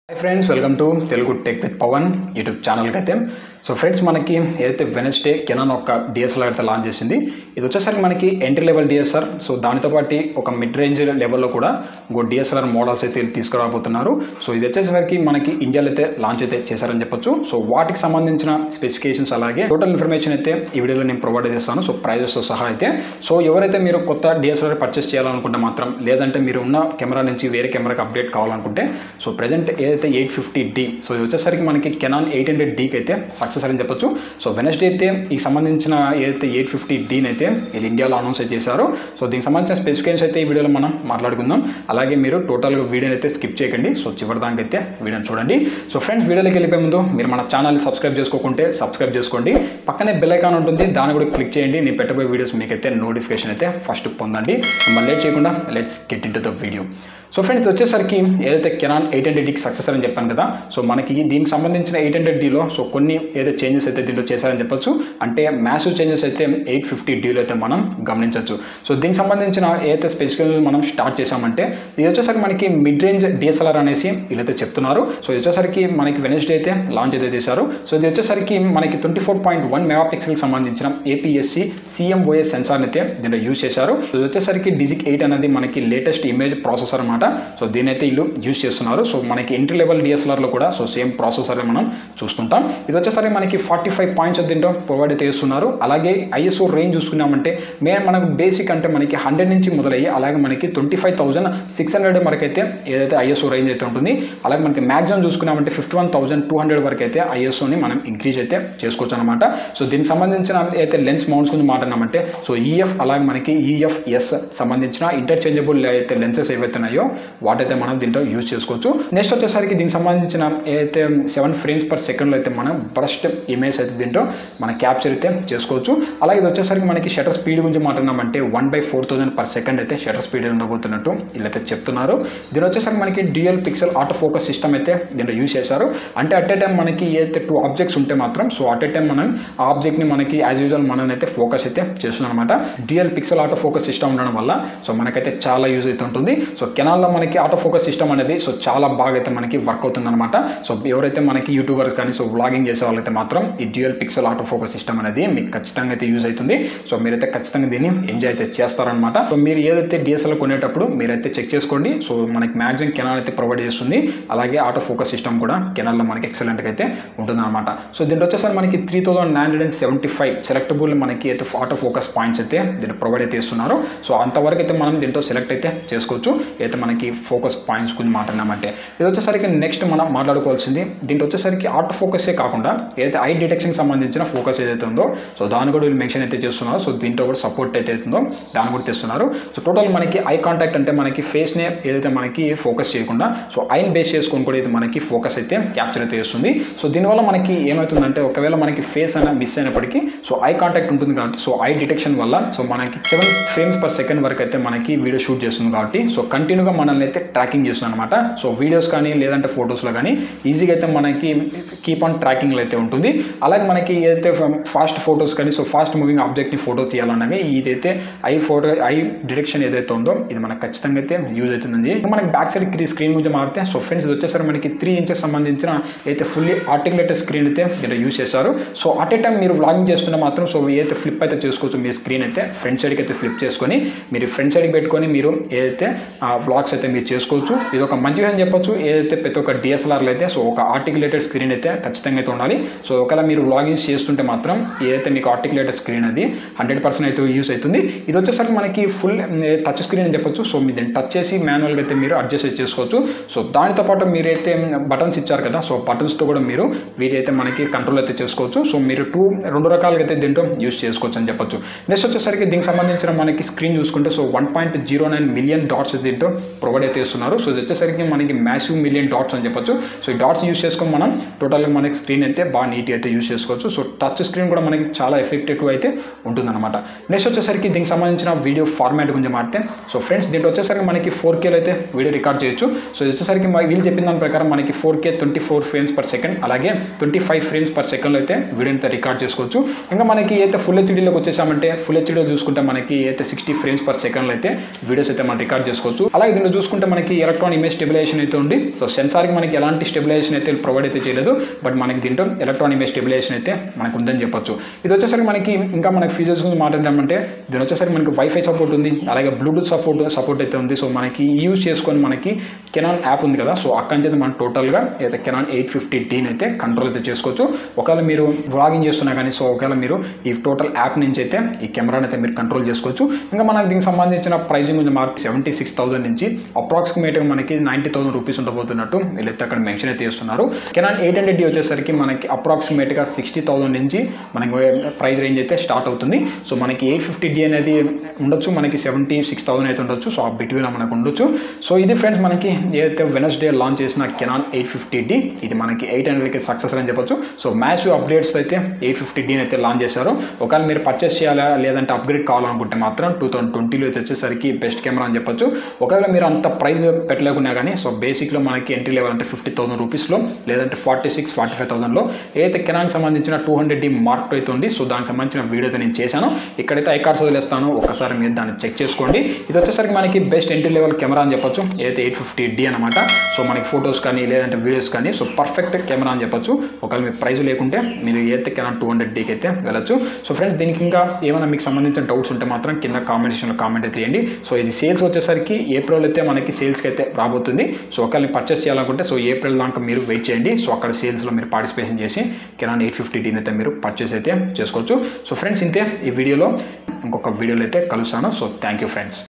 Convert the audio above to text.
hi friends welcome to Telugu tech with Pavan YouTube ఛానల్కి అయితే so friends మనకి ఏదైతే వెనస్డే కెనాన్ ఒక డిఎస్ఎల్ఆర్ అయితే లాంచ్ చేసింది ఇది వచ్చేసరికి మనకి ఎంట్రీ లెవెల్ డిఎస్ఆర్ సో దానితో పాటు ఒక మిడ్ రేంజ్ లెవెల్లో కూడా ఇంకో డిఎస్ఎల్ఆర్ మోడల్స్ అయితే తీసుకురాబోతున్నారు సో ఇది వచ్చేసరికి మనకి ఇండియాలో అయితే లాంచ్ అయితే చేశారని చెప్పొచ్చు సో వాటికి సంబంధించిన స్పెసిఫికేషన్స్ అలాగే టోటల్ ఇన్ఫర్మేషన్ అయితే ఈ వీడియోలో నేను ప్రొవైడ్ చేస్తాను సో ప్రైజెస్తో సహా అయితే సో ఎవరైతే మీరు కొత్త డిఎస్ఎల్ఆర్ పర్చేస్ చేయాలనుకుంటే మాత్రం లేదంటే మీరు ఉన్న కెమెరా నుంచి వేరే కెమెరాకి అప్డేట్ కావాలనుకుంటే సో ప్రజెంట్ ఏదైతే ఎయిట్ ఫిఫ్టీ డి సో ఇది వచ్చేసరికి మనకి కెనాన్ ఎయిట్ హండ్రెడ్ డీకి అయితే సక్సెస్ అని చెప్పొచ్చు సో వెనస్డే అయితే ఈ సంబంధించిన ఏదైతే ఎయిట్ ఫిఫ్టీ డీని అయితే వీళ్ళు ఇండియాలో అనౌన్స్ అయితే చేశారు సో దీనికి సంబంధించిన స్పెసిఫికేషన్స్ అయితే ఈ వీడియోలో మనం మాట్లాడుకుందాం అలాగే మీరు టోటల్గా వీడియోని అయితే స్కిప్ చేయకండి సో చివరి దానికి అయితే వీడియోని చూడండి సో ఫ్రెండ్స్ వీడియోలోకి వెళ్ళిపోయే ముందు మీరు మన ఛానల్ని సబ్స్క్రైబ్ చేసుకోకుంటే సబ్స్క్రైబ్ చేసుకోండి పక్కనే బెల్ ఐకాన్ ఉంటుంది దాన్ని కూడా క్లిక్ చేయండి నేను పెట్టబోయే వీడియోస్ మీకైతే నోటిఫికేషన్ అయితే ఫస్ట్ పొందండి మళ్ళీ లేట్ చేయకుండా let's get into the video so friends ఇది వచ్చేసరికి ఏదైతే కెనాన్ ఎయిట్ హండ్రెడ్ డీకి సక్సెస్ అని చెప్పాను కదా సో మనకి దీనికి సంబంధించిన ఎయిట్ హండ్రెడ్ డీలో సో కొన్ని ఏదైతే చేంజెస్ అయితే దీంట్లో చేశారని చెప్పొచ్చు అంటే మ్యాసివ్ చేంజెస్ అయితే ఎయిట్ ఫిఫ్టీ డీలో అయితే మనం గమనించవచ్చు సో దీనికి సంబంధించిన ఏదైతే స్పెసిఫికేషన్ మనం స్టార్ట్ చేసామంటే ఇది వచ్చేసరికి మనకి మిడ్ రేంజ్ డిఎస్ఎల్ఆర్ అనేసి వీళ్ళైతే చెప్తున్నారు సో ఇది వచ్చేసరికి మనకి వెనస్డే అయితే లాంచ్ అయితే చేశారు సో ఇది వచ్చేసరికి మనకి twenty four point one mega పిక్సెల్కి సంబంధించిన ఏపీఎస్సి సిఎంఓఏ సెన్సార్ని అయితే దీంట్లో యూజ్ చేశారు సో ఇది వచ్చేసరికి డిజిక్ ఎయిట్ అనేది మనకి లేటెస్ట్ ఇమేజ్ ప్రాసెసర్ అనమాట సో దీని అయితే వీళ్ళు యూజ్ చేస్తున్నారు సో మనకి ఎంట్రీ లెవెల్ డిఎస్ఎల్ఆర్లో కూడా సో సేమ్ ప్రాసెసర్ మనం చూస్తుంటాం ఇది వచ్చేసరికి మనకి ఫార్టీ ఫైవ్ పాయింట్స్ దీంట్లో ప్రొవైడ్ అయితే చేస్తున్నారు అలాగే ఐఎస్ఓ రేంజ్ చూసుకున్నామంటే మెయిన్ మనకు బేసిక్ అంటే మనకి హండ్రెడ్ నుంచి మొదలయ్యి అలాగే మనకి twenty five thousand six hundred వరకు అయితే ఏదైతే ఐఎస్ఓ రేంజ్ అయితే ఉంటుంది అలాగే మనకి మ్యాక్సిమం చూసుకున్నామంటే fifty one thousand two hundred వరకు అయితే ఐఎస్ఓని మనం ఇంక్రీజ్ అయితే చేసుకోవచ్చు అనమాట సో దీనికి సంబంధించిన అయితే లెన్స్ మౌంట్స్ గురించి మాట్లాడినామంటే సో ఈఎఫ్ అలాగే మనకి ఈఎఫ్ఎస్ సంబంధించిన ఇంటర్చేంజబుల్ అయితే లెన్సెస్ ఏవైతే ఉన్నాయో వాటైతే మనం దీంట్లో యూజ్ చేసుకోవచ్చు నెక్స్ట్ వచ్చేసరికి దీనికి సంబంధించిన ఏదైతే సెవెన్ ఫ్రేమ్స్ పర్ సెకండ్లో అయితే మనం బ్రస్ట్ ఇమేజ్ అయితే దీంట్లో మన క్యాప్చర్ అయితే చేసుకోవచ్చు అలాగే ఇది వచ్చేసరికి మనకి షటర్ స్పీడ్ గురించి మాట్లాడినామంటే one by four thousand per second అయితే షటర్ స్పీడ్ ఉండబోతున్నట్టు వీళ్ళైతే చెప్తున్నారు దీని వచ్చేసరికి మనకి dual pixel auto focus system అయితే దీంట్లో యూజ్ చేశారు అంటే అట్ ఏ టైం మనకి ఏదైతే టూ ఆబ్జెక్ట్స్ ఉంటే మాత్రం సో అట్ ఏ టైం మనం ఆ ఆబ్జెక్ట్ని మనకి యాజ్ యూజువల్ మనం అయితే ఫోకస్ అయితే చేస్తున్నాం అనమాట dual pixel auto focus system ఉండడం వల్ల సో మనకైతే చాలా యూజ్ అయితే ఉంటుంది సో కెనాల్లో మనకి ఆటో ఫోకస్ సిస్టమ్ అనేది సో చాలా బాగా అయితే మనకి వర్క్ అవుతుంది అనమాట సో ఎవరైతే మనకి యూట్యూబర్స్ కానీ సో వ్లాగింగ్ చేసే వాళ్ళైతే మాత్రం ఈ dual pixel auto focus system అనేది మీకు ఖచ్చితంగా అయితే యూజ్ అవుతుంది సో మీరైతే ఖచ్చితంగా దీన్ని ఎంజాయ్ అయితే చేస్తారనమాట సో మీరు ఏదైతే డిఎస్ఎల్ కొనేటప్పుడు మీరైతే చెక్ చేసుకోండి సో మనకి మ్యాక్సిమం కెనాల్ అయితే ప్రొవైడ్ చేస్తుంది అలాగే ఆటో ఫోకస్ సిస్టమ్ కూడా కెనాల్లో మనకి ఎక్సలెంట్గా అయితే ఉంటుంది అనమాట సో దీంట్లో వచ్చేసరికి మనకి three thousand nine hundred and seventy five selectable మనకి అయితే ఆటో ఫోకస్ పాయింట్స్ అయితే దీన్ని ప్రొవైడ్ అయితే ఇస్తున్నారు సో అంతవరకు అయితే మనం దీంట్లో సెలెక్ట్ అయితే చేసుకోవచ్చు అయితే మనకి ఫోకస్ పాయింట్స్ గురించి మాట్లాడినామంటే ఇది వచ్చేసరికి నెక్స్ట్ మనం మాట్లాడుకోవాల్సింది దీంట్లో వచ్చేసరికి ఆటో ఫోకసే కాకుండా ఏదైతే ఐ డిటెక్షన్ సంబంధించిన ఫోకస్ ఏదైతే ఉందో సో దాన్ని కూడా వీళ్ళు మెన్షన్ అయితే చేస్తున్నారు సో దీంట్లో కూడా సపోర్ట్ అయితే అవుతుందో దాన్ని కూడా తెస్తున్నారు సో టోటల్ మనకి ఐ కాంటాక్ట్ అంటే మనకి ఫేస్నే ఏదైతే మనకి ఫోకస్ చేయకుండా సో ఐన్ బేస్ చేసుకొని కూడా ఇది మనకి ఫోకస్ అయితే క్యాప్చర్ అయితే చేస్తుంది సో దీనివల్ల మనకి ఏమవుతుందంటే ఒకవేళ మనకి ఫేస్ అయినా మిస్ అయినప్పటికీ సో ఐ కాంటాక్ట్ ఉంటుంది కాబట్టి సో ఐ డిటెక్షన్ వల్ల సో మనకి సెవెన్ ఫ్రేమ్స్ పర్ సెకండ్ వరకు అయితే మనకి వీడియో షూట్ చేస్తుంది కాబట్టి సో కంటిన్యూగా మనల్ని అయితే ట్రాకింగ్ చేస్తుంది అనమాట సో వీడియోస్ కానీ లేదంటే ఫొటోస్లో కానీ ఈజీగా అయితే మనకి కీప్ ఆన్ ట్రాకింగ్లో అయితే ఉంటుంది అలాగే మనకి ఏదైతే ఫాస్ట్ ఫొటోస్ కానీ సో ఫాస్ట్ మూవింగ్ ఆబ్జెక్ట్ని ఫోటో తీయాలన్నవి ఇదైతే ఐ ఫోటో ఐ డిటెక్షన్ ఏదైతే ఉందో ఇది మనకు ఖచ్చితంగా అయితే యూజ్ అవుతుంది మనకి బ్యాక్ సైడ్ స్క్రీన్ గురించి మారితే సో ఫ్రెండ్స్ ఇది వచ్చేసరికి మనకి త్రీ ఇంచెస్ సంబంధించిన అయితే ఫుల్లీ ఆర్టికులేటెడ్ స్క్రీన్ అయితే దీంట్లో యూజ్ చేశారు సో అట్ ఏ టైం మీరు వ్లాగింగ్ చేస్తుంటే మాత్రం సో ఏదైతే ఫ్లిప్ అయితే చేసుకోవచ్చు మీ స్క్రీన్ అయితే ఫ్రంట్ సైడ్కి అయితే ఫ్లిప్ చేసుకొని మీరు ఫ్రంట్ సైడ్కి పెట్టుకొని మీరు ఏదైతే వ్లాగ్స్ అయితే మీరు చేసుకోవచ్చు ఇది ఒక మంచిగా అని చెప్పొచ్చు ఏదైతే ప్రతి ఒక్క డిఎస్ఎల్ఆర్లో అయితే సో ఒక ఆర్టికులేటెడ్ స్క్రీన్ అయితే ఖచ్చితంగా అయితే ఉండాలి సో ఒకవేళ మీరు వ్లాగింగ్స్ చేస్తుంటే మాత్రం ఏదైతే మీకు ఆర్టికులేటెడ్ స్క్రీన్ అది హండ్రెడ్ పర్సెంట్ అయితే యూస్ అవుతుంది ఇది వచ్చేసరికి మనకి ఫుల్ టచ్ స్క్రీన్ అని చెప్పొచ్చు సో మీరు దీన్ని టచ్ చేసి మాన్యువల్గా అయితే మీరు అడ్జస్ట్ చేసుకోవచ్చు సో దానితో పాటు మీరైతే బటన్స్ ఇచ్చారు కదా సో బటన్స్తో కూడా మీరు వీరైతే మనకి కంట్రోల్ అయితే చేసుకోవచ్చు సో మీరు టూ రెండు రకాలుగా అయితే దీంట్లో యూస్ చేసుకోవచ్చు అని చెప్పొచ్చు నెక్స్ట్ వచ్చేసరికి దీనికి సంబంధించిన మనకి స్క్రీన్ చూసుకుంటే so one point zero nine million dots దీంట్లో ప్రొవైడ్ అయితే ఇస్తున్నారు సో ఇది వచ్చేసరికి మనకి మ్యాసివ్ మిలియన్ డాట్స్ అని చెప్పొచ్చు సో ఈ డాట్స్ యూస్ చేసుకొని మనం టోటల్గా మనకి స్క్రీన్ అయితే బాగా నీట్గా అయితే యూస్ చేసుకోవచ్చు సో టచ్ స్క్రీన్ కూడా మనకి చాలా ఎఫెక్టివ్ అయితే ఉంటుందన్నమాట నెక్స్ట్ వచ్చేసరికి దీనికి సంబంధించిన వీడియో ఫార్మాట్ గురించి మాట్లాడితే సో ఫ్రెండ్స్ దీంట్లో వచ్చేసరికి మనకి ఫోర్ కేలో అయితే వీడియో రికార్డ్ చేయొచ్చు సో ఇది వచ్చేసరికి మా- వీళ్ళు చెప్పిన దాని ప్రకారం మనకి four K twenty four frames per second అలాగే ట్వంటీ ఫైవ్ ఫ్రేమ్స్ పర్ సెకండ్లో అయితే వీడియోని అయితే రికార్డ్ చేసుకోవచ్చు ఇంకా మనకి అయితే ఫుల్ హెచ్డీలోకి వచ్చేసామంటే ఫుల్ హెచ్డీలో చూసుకుంటే మనకి అయితే సిక్స్టీ ఫ్రేమ్స్ పర్ సెకండ్లో అయితే వీడియోస్ అయితే మనం రికార్డ్ చేసుకోవచ్చు అలాగే దీనిలో చూసుకుంటే మనకి ఎలక్ట్రాన్ ఇమేజ్ స్టెబిలైజేషన్ అయితే ఉంది సో సెన్సార్కి మనకి ఎలాంటి స్టెబిలైజేషన్ అయితే ప్రొవైడ్ అయితే చేయలేదు బట్ మనకి దీంట్లో ఎలక్ట్రాన్ ఇమేజ్ స్టెబిలైజేషన్ అయితే మనకు ఉందని చెప్పొచ్చు ఇది వచ్చేసరికి మనకి ఇంకా మనకి ఫీచర్స్ గురించి మాట్లాడామంటే దీని వచ్చేసరికి మనకి వైఫై సపోర్ట్ ఉంది అలాగే బ్లూటూత్ సపోర్ట్ సపోర్ట్ అయితే ఉంది సో మనకి యూజ్ చేసుకొని మనకి కెనాన్ యాప్ ఉంది కదా సో అక్కడి నుంచి అయితే మనం టోటల్గా అయితే కెనాన్ ఎయిట్ ఫిఫ్టీ టీన్ అయితే కంట్రోల్ అయితే చేసుకోవచ్చు ఒకవేళ మీరు వ్లాగింగ్ చేస్తున్నా కానీ సో ఒకవేళ మీరు ఈ టోటల్ యాప్ నుంచి అయితే ఈ కెమెరాని అయితే మీరు కంట్రోల్ చేసుకోవచ్చు ఇంకా మనకి దీనికి సంబంధించిన ప్రైజింగ్ కొంచెం మార్క్ సెవెంటీ సిక్స్ థౌసండ్ నుంచి అప్రాక్సిమేట్గా మనకి నైంటీ థౌసండ్ రూపీస్ ఉండబోతున్నట్టు వీళ్ళైతే అక్కడ మెన్షన్ అయితే చేస్తున్నారు కెనాన్ ఎయిట్ హండ్రెడ్ డి వచ్చేసరికి మనకి అప్రాక్సిమేట్గా సిక్స్టీ థౌసండ్ నుంచి మనకి ప్రైస్ రేంజ్ అయితే స్టార్ట్ అవుతుంది సో మనకి ఎయిట్ ఫిఫ్టీ డి అనేది ఉండొచ్చు మనకి సెవెంటీ సిక్స్ థౌసండ్ అయితే ఉండొచ్చు సో ఆ బిట్వీన్ మనకు ఉండొచ్చు సో ఇది ఫ్రెండ్స్ మనకి ఏదైతే వెనస్డే లాంచ్ చేసిన కెనాన్ ఎయిట్ ఫిఫ్టీ డి ఇది మనకి ఎయిట్ హండ్రెడ్కి సక్సెస్ అని చెప్పొచ్చు సో మ్యాసివ్ అప్గ్రేడ్స్ అయితే ఎయిట్ ఫిఫ్టీ డీని అయితే లాంచ్ చేశారు ఒకవేళ మీరు పర్చేస్ చేయాలా లేదంటే అప్గ్రేడ్ కావాలనుకుంటే మాత్రం టూ థౌసండ్ ట్వంటీలో అయితే వచ్చేసరికి బెస్ట్ కెమెరా అని చెప్పొచ్చు ఒకవేళ మీరు అంత ప్రైస్ పెట్టలేకున్నా కానీ సో బేసిక్లో మనకి ఎంట్రీ లెవెల్ అంటే ఫిఫ్టీ థౌసండ్ రూపీస్లో లేదంటే ఫార్టీ సిక్స్ ఫార్టీ ఫైవ్ థౌసండ్లో ఏదైతే కెనాన్కి సంబంధించిన టూ హండ్రెడ్ డి మార్క్ అయితే ఉంది సో దానికి సంబంధించిన వీడియో అయితే నేను చేశాను ఇక్కడైతే ఐ కార్డ్స్ వదిలేస్తాను ఒకసారి మీరు దాన్ని చెక్ చేసుకోండి ఇది వచ్చేసరికి మనకి బెస్ట్ ఎంట్రీ లెవెల్ కెమెరా అని చెప్పొచ్చు ఏదైతే ఎయిట్ ఫిఫ్టీ డి అనమాట సో మనకి ఫొటోస్ కానీ లేదంటే వీడియోస్ కానీ సో పర్ఫెక్ట్ కెమెరా అని చెప్పొచ్చు ఒకవేళ మీకు ప్రైస్ లేకుంటే మీరు ఏదైతే కెనాన్ టూ హండ్రెడ్ డీకి అయితే వెళ్ళొచ్చు సో ఫ్రెండ్స్ దీనికి ఇంకా ఏమైనా మీకు సంబంధించిన డౌట్స్ ఉంటే మాత్రం కింద కామెంట్ సెక్షన్లో కామెంట్ అయితే చేయండి సో ఇది సేల్స్ వచ్చేసరికి ఏప్రిల్ అయితే మనకి సేల్స్కి అయితే రాబోతుంది సో ఒకవేళ పర్చేస్ చేయాలనుకుంటే సో ఏప్రిల్ దాకా మీరు వెయిట్ చేయండి సో అక్కడ సేల్స్లో మీరు పార్టిసిపేషన్ చేసి కెనాన్ ఎయిట్ ఫిఫ్టీ డీని అయితే మీరు పర్చేస్ అయితే చేసుకోవచ్చు సో ఫ్రెండ్స్ ఇంతే ఈ వీడియోలో ఇంకొక వీడియోలో అయితే కలుస్తాను సో థ్యాంక్ యూ ఫ్రెండ్స్